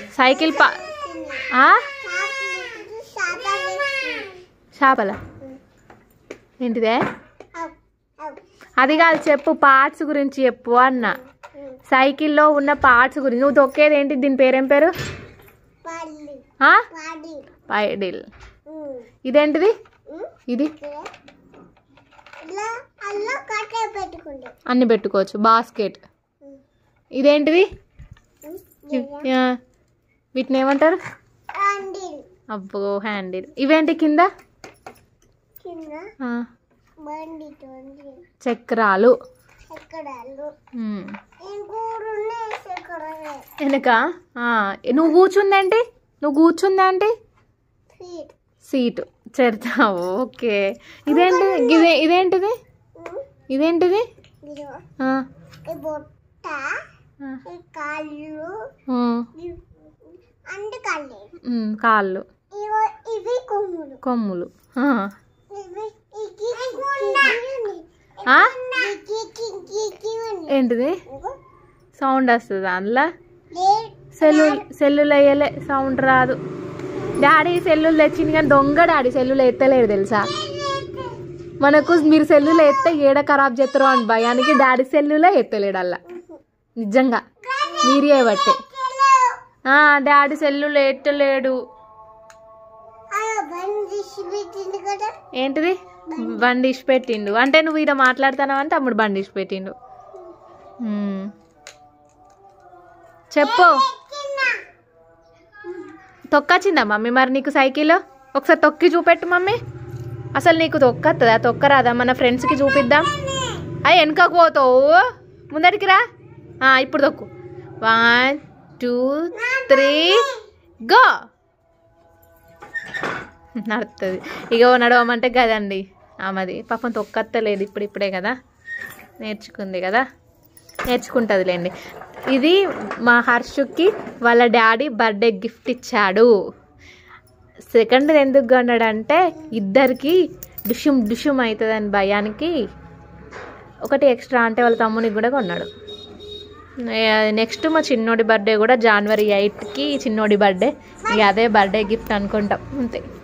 Cycle పా ఆ? చేపల ఏంటిదే అది కాదు చెప్పు పార్ట్స్ గురించి చెప్పు అన్న సైకిల్లో ఉన్న పార్ట్స్ గురించి నువ్వు తొక్కేది ఏంటి దీని పేరేం పేరు ఆ? పైడిల్ ఇదేంటిది ఇది అల్లా కట్టే పెట్టుకుండే అన్ని పెట్టుకోవచ్చు బాస్కెట్ ఇదేంటిది ఆ, వీటిని ఏమంటారు అండిల్ అబ్బో హ్యాండిల్ ఇవేంటి కింద కింద ఆ, బండి తోండి చక్రాలు చక్రాలు ఉమ్. ఇంకూరున్నాయి చక్రాలు వెనక ఆ, నువ్వు కూర్చుందేంటి నువ్వు కూర్చుందేంటి ఫీట్ సీటు చెడతావు ఓకే ఇదేంటి ఇదే ఇదేంటిది ఇదేంటిది ఇదిగో ఆ, ఈ బొట్ట ఆ, ఈ కాళ్ళు ఉమ్, ఇవి అంటు కాళ్ళు ఉమ్, కాళ్ళు ఇవో ఇవి కొమ్ములు కొమ్ములు ఆ. ఇవి ఈ కిక్కి ఉంది. ఆ? ఈ కిక్కి కిక్కి ఉంది. ఏంటిది ఇదిగో. సౌండ్ వస్తుంది అందులో లే- సెల్లు సెల్లులు వేయలే సౌండ్ రాదు డాడీ సెల్లులు తెచ్చింది కానీ దొంగ డాడీ సెల్లులు ఎత్తలేడు తెలుసా మనకు మీరు సెల్లులు ఎత్తే ఏడ ఖరాబ్ చేస్తారు అని భయానికి డాడీ సెల్లులే ఎత్తలేడు అలా నిజంగా మీరే బట్టే ఆ, డాడీ సెల్లులు ఎత్తలేడు ఆ బండి తీసి పెట్టింది కదా ఏంటిది బండి ఇసి పెట్టిండు అంటే నువ్వు ఈడ మాట్లాడుతున్నావు అంటే తమ్ముడు బండి ఇసి పెట్టిండు ఉమ్. చెప్పు తొక్కచ్చిందా మమ్మీ మరి నీకు సైకిల్ ఒకసారి తొక్కి చూపెట్టు మమ్మీ అసలు నీకు తొక్కత్తదా తొక్కరాదా మన ఫ్రెండ్స్కి చూపిద్దాం అయ్యి వెనుకకు పోతావు ముందటికి రా ఆ, ఇప్పుడు తొక్కు వన్ టూ త్రీ గో నడుస్తుంది ఇక నడవమంటే కదండి ఆమెది పాపం తొక్కత్తలేదు ఇప్పుడు ఇప్పుడే కదా నేర్చుకుంది కదా నేర్చుకుంటుందిలేండి ఇది మా హర్షుకి వాళ్ళ డాడీ బర్త్డే గిఫ్ట్ ఇచ్చాడు సెకండ్ ఎందుకు కొన్నాడంటే ఇద్దరికి డిషుమ్ డిషుమ్ అవుతుందని భయానికి ఒకటి ఎక్స్ట్రా అంటే వాళ్ళ తమ్మునికి కూడా కొన్నాడు నెక్స్ట్ మా చిన్నోడి బర్త్డే కూడా జనవరి ఎయిట్కి చిన్నోడి బర్త్డే ఇక అదే బర్త్డే గిఫ్ట్ అనుకుంటాం అంతే